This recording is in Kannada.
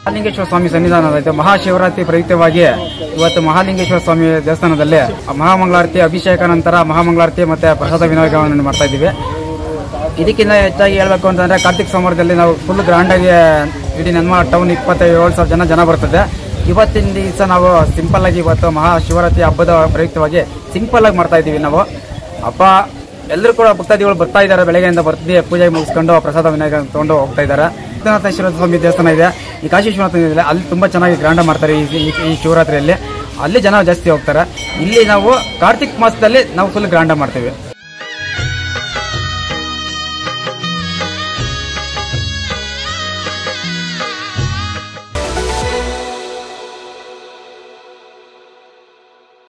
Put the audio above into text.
ಮಹಾಲಿಂಗೇಶ್ವರ ಸ್ವಾಮಿ ಸನ್ನಿಧಾನದ ಮಹಾಶಿವರಾತ್ರಿ ಪ್ರಯುಕ್ತವಾಗಿ ಇವತ್ತು ಮಹಾಲಿಂಗೇಶ್ವರ ಸ್ವಾಮಿ ದೇವಸ್ಥಾನದಲ್ಲಿ ಮಹಾಮಂಗಳಾರತಿ ಅಭಿಷೇಕ ನಂತರ ಮಹಾಮಂಗಳಾರತಿ ಮತ್ತೆ ಪ್ರಸಾದ ವಿನಿಯೋಗವನ್ನು ಮಾಡ್ತಾ ಇದ್ದೀವಿ ಇದಕ್ಕಿಂತ ಹೆಚ್ಚಾಗಿ ಹೇಳ್ಬೇಕು ಅಂತಂದ್ರೆ ಕಾರ್ತಿಕ್ ಸೋಮವಾರದಲ್ಲಿ ನಾವು ಫುಲ್ ಗ್ರ್ಯಾಂಡ್ ಆಗಿ ಇಡೀ ನಮ್ಮ ಟೌನ್ ಇಪ್ಪತ್ತೇಳು ಸಾವಿರ ಜನ ಜನ ಬರ್ತದೆ ಇವತ್ತಿನ ದಿವಸ ನಾವು ಸಿಂಪಲ್ ಆಗಿ ಇವತ್ತು ಮಹಾಶಿವರಾತ್ರಿ ಹಬ್ಬದ ಪ್ರಯುಕ್ತವಾಗಿ ಸಿಂಪಲ್ ಆಗಿ ಮಾಡ್ತಾ ಇದ್ದೀವಿ ನಾವು ಹಬ್ಬ ಎಲ್ಲರೂ ಕೂಡ ಭಕ್ತಾದಿಗಳು ಬರ್ತಾ ಇದ್ದಾರೆ ಬೆಳಗ್ಗೆಯಿಂದ ಬರ್ತಿ ಪೂಜೆ ಮುಗಿಸ್ಕೊಂಡು ಪ್ರಸಾದ ವಿನಾಯಕ ತಗೊಂಡು ಹೋಗ್ತಾ ಇದ್ದಾರೆ ವಿಶ್ವನಾಥೇಶ್ವರ ಸ್ವಾಮಿ ದೇವಸ್ಥಾನ ಇದೆ ಈ ಕಾಶಿ ವಿಶ್ವನಾಥ ಇದೆ ಅಲ್ಲಿ ತುಂಬಾ ಚೆನ್ನಾಗಿ ಗ್ರ್ಯಾಂಡ್ ಮಾಡ್ತಾರೆ ಈ ಈ- ಈ ಶಿವರಾತ್ರಿಯಲ್ಲಿ ಅಲ್ಲಿ ಜನ ಜಾಸ್ತಿ ಹೋಗ್ತಾರೆ ಇಲ್ಲಿ ನಾವು ಕಾರ್ತಿಕ್ ಮಾಸದಲ್ಲಿ ನಾವು ಫುಲ್ ಗ್ರ್ಯಾಂಡ್ ಮಾಡ್ತೇವೆ